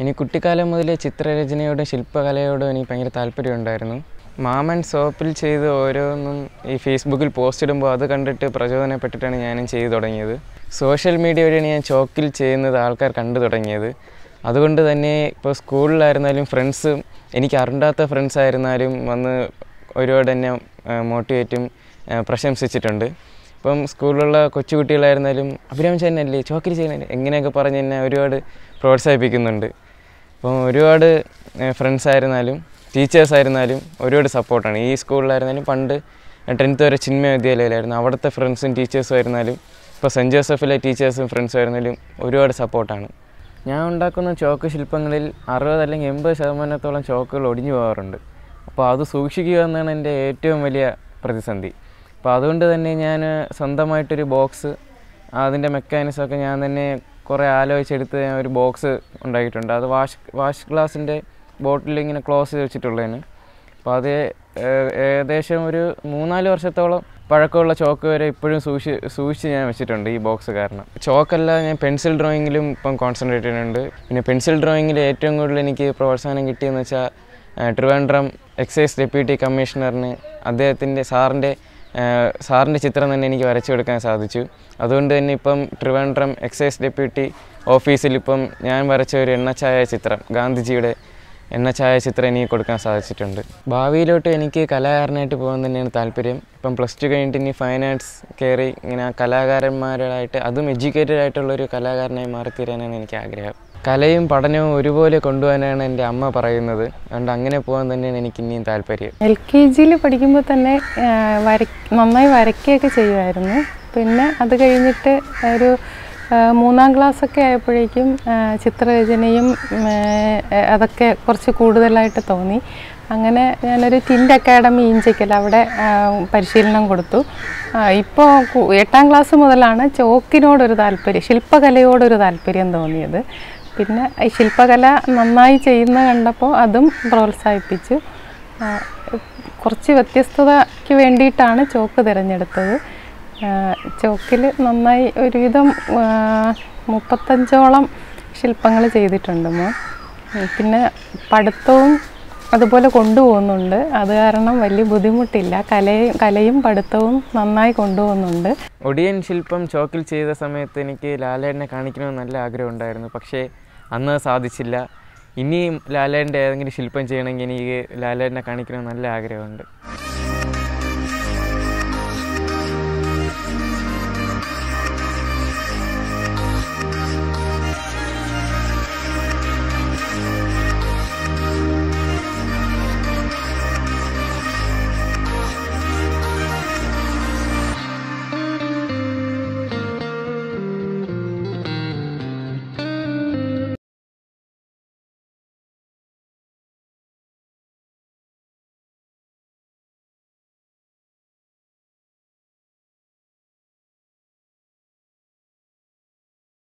എനിക്ക് കുട്ടിക്കാലം മുതലേ ചിത്രരചനയോടും ശില്പകലയോടും എനിക്ക് ഭയങ്കര താല്പര്യമുണ്ടായിരുന്നു മാമൻ സോപ്പിൽ ചെയ്ത് ഓരോന്നും ഈ ഫേസ്ബുക്കിൽ പോസ്റ്റ് ഇടുമ്പോൾ അത് കണ്ടിട്ട് പ്രചോദനപ്പെട്ടിട്ടാണ് ഞാനും ചെയ്തു തുടങ്ങിയത് സോഷ്യൽ മീഡിയ വഴിയാണ് ഞാൻ ചോക്കിൽ ചെയ്യുന്നത് ആൾക്കാർ കണ്ടു തുടങ്ങിയത് അതുകൊണ്ട് തന്നെ ഇപ്പോൾ സ്കൂളിലായിരുന്നാലും ഫ്രണ്ട്സ് എനിക്ക് അറിണ്ടാത്ത ഫ്രണ്ട്സ് ആയിരുന്നാലും വന്ന് ഒരുപാട് എന്നെ മോട്ടിവേറ്റും പ്രശംസിച്ചിട്ടുണ്ട് ഇപ്പം സ്കൂളിലുള്ള കൊച്ചുകുട്ടികളായിരുന്നാലും അഭിരാം ചേട്ടനല്ലേ ചോക്കിൽ ചെയ്യണല്ലേ എങ്ങനെയൊക്കെ പറഞ്ഞ് എന്നെ ഒരുപാട് പ്രോത്സാഹിപ്പിക്കുന്നുണ്ട് അപ്പം ഒരുപാട് ഫ്രണ്ട്സ് ആയിരുന്നാലും ടീച്ചേഴ്സ് ആയിരുന്നാലും ഒരുപാട് സപ്പോർട്ടാണ് ഈ സ്കൂളിലായിരുന്നാലും പണ്ട് ടെൻത്ത് വരെ ചിന്മയ വിദ്യാലയത്തിലായിരുന്നു അവിടുത്തെ ഫ്രണ്ട്സും ടീച്ചേഴ്സും ആയിരുന്നാലും ഇപ്പോൾ സെൻറ്റ് ജോസഫിലെ ടീച്ചേഴ്സും ഫ്രണ്ട്സും ആയിരുന്നാലും ഒരുപാട് സപ്പോർട്ടാണ് ഞാൻ ഉണ്ടാക്കുന്ന ചോക്ക് ശില്പങ്ങളിൽ അറുപത് അല്ലെങ്കിൽ എൺപത് ശതമാനത്തോളം ചോക്കുകൾ ഒടിഞ്ഞു പോകാറുണ്ട് അപ്പോൾ അത് സൂക്ഷിക്കുക എന്നാണ് എൻ്റെ ഏറ്റവും വലിയ പ്രതിസന്ധി അപ്പോൾ അതുകൊണ്ട് തന്നെ ഞാൻ സ്വന്തമായിട്ടൊരു ബോക്സ് അതിൻ്റെ മെക്കാനിസമൊക്കെ ഞാൻ തന്നെ കുറേ ആലോചിച്ചെടുത്ത് ഞാൻ ഒരു ബോക്സ് ഉണ്ടാക്കിയിട്ടുണ്ട് അത് വാഷ് വാഷ് ഗ്ലാസിൻ്റെ ബോട്ടിൽ ഇങ്ങനെ ക്ലോസ് ചെയ്ത് വെച്ചിട്ടുള്ളതിന് അപ്പോൾ അത് ഏ- ഏകദേശം ഒരു മൂന്നാല് വർഷത്തോളം പഴക്കമുള്ള ചോക്ക് വരെ ഇപ്പോഴും സൂക്ഷി സൂക്ഷിച്ച് ഞാൻ വെച്ചിട്ടുണ്ട് ഈ ബോക്സ് കാരണം ചോക്കല്ല ഞാൻ പെൻസിൽ ഡ്രോയിങ്ങിലും ഇപ്പം കോൺസെൻട്രേറ്റ് ചെയ്യുന്നുണ്ട് പിന്നെ പെൻസിൽ ഡ്രോയിങ്ങിൽ ഏറ്റവും കൂടുതൽ എനിക്ക് പ്രോത്സാഹനം കിട്ടിയെന്ന് വെച്ചാൽ ട്രിവാൻഡ്രം എക്സൈസ് ഡെപ്യൂട്ടി കമ്മീഷണറിന് അദ്ദേഹത്തിൻ്റെ സാറിൻ്റെ സാറിൻ്റെ ചിത്രം തന്നെ എനിക്ക് വരച്ചു കൊടുക്കാൻ സാധിച്ചു അതുകൊണ്ട് തന്നെ ഇപ്പം ട്രിവാൻഡ്രം എക്സൈസ് ഡെപ്യൂട്ടി ഓഫീസിൽ ഇപ്പം ഞാൻ വരച്ച ഒരു എണ്ണച്ചായ ചിത്രം ഗാന്ധിജിയുടെ എണ്ണച്ചായ ചിത്രം എനിക്ക് കൊടുക്കാൻ സാധിച്ചിട്ടുണ്ട് ഭാവിയിലോട്ട് എനിക്ക് കലാകാരനായിട്ട് പോകാൻ തന്നെയാണ് താല്പര്യം ഇപ്പം പ്ലസ് ടു കഴിഞ്ഞിട്ട് ഇനി ഫൈൻ ആർട്സ് കയറി ഇങ്ങനെ കലാകാരന്മാരായിട്ട് അതും എഡ്യൂക്കേറ്റഡ് ആയിട്ടുള്ളൊരു കലാകാരനായി മാറിത്തീരാനാണ് എനിക്ക് ആഗ്രഹം കലയും പഠനവും ഒരുപോലെ കൊണ്ടുപോകാനാണ് എൻ്റെ അമ്മ പറയുന്നത് അതുകൊണ്ട് അങ്ങനെ പോകാൻ തന്നെയാണ് എനിക്ക് ഇനിയും താല്പര്യം എൽ കെ ജിയിൽ പഠിക്കുമ്പോൾ തന്നെ ആ, വര നന്നായി വരയ്ക്കുകയൊക്കെ ചെയ്യുമായിരുന്നു പിന്നെ അത് കഴിഞ്ഞിട്ട് ഒരു ആ, മൂന്നാം ക്ലാസ്സൊക്കെ ആയപ്പോഴേക്കും ആ, ചിത്രരചനയും ഉം, ഏ, അതൊക്കെ കുറച്ച് കൂടുതലായിട്ട് തോന്നി അങ്ങനെ ഞാനൊരു ടിൻഡ് അക്കാഡമി ഇഞ്ചയ്ക്കൽ അവിടെ ആ, പരിശീലനം കൊടുത്തു ഇപ്പോൾ എട്ടാം ക്ലാസ് മുതലാണ് ചോക്കിനോടൊരു താല്പര്യം ശില്പകലയോടൊരു താല്പര്യം തോന്നിയത് പിന്നെ ഈ ശില്പകല നന്നായി ചെയ്യുന്ന കണ്ടപ്പോൾ അതും പ്രോത്സാഹിപ്പിച്ചു ആ, കുറച്ച് വ്യത്യസ്തതയ്ക്ക് വേണ്ടിയിട്ടാണ് ചോക്ക് തിരഞ്ഞെടുത്തത് ചോക്കിൽ നന്നായി ഒരുവിധം ആ, മുപ്പത്തഞ്ചോളം ശില്പങ്ങൾ ചെയ്തിട്ടുണ്ട് മോൻ ഉം, പിന്നെ പഠിത്തവും അതുപോലെ കൊണ്ടുപോകുന്നുണ്ട് അത് കാരണം വലിയ ബുദ്ധിമുട്ടില്ല കലയും കലയും പഠിത്തവും നന്നായി കൊണ്ടുപോകുന്നുണ്ട് ഒടിയൻ ശില്പം ചോക്കിൽ ചെയ്ത സമയത്ത് എനിക്ക് ലാലേട്ടനെ കാണിക്കണമെന്ന് നല്ല ആഗ്രഹം ഉണ്ടായിരുന്നു പക്ഷേ അന്ന് അത് സാധിച്ചില്ല ഇനിയും ലാലേട്ടൻ്റെ ഏതെങ്കിലും ശില്പം ചെയ്യണമെങ്കിൽ എനിക്ക് ലാലേട്ടനെ കാണിക്കണമെന്ന് നല്ല ആഗ്രഹമുണ്ട്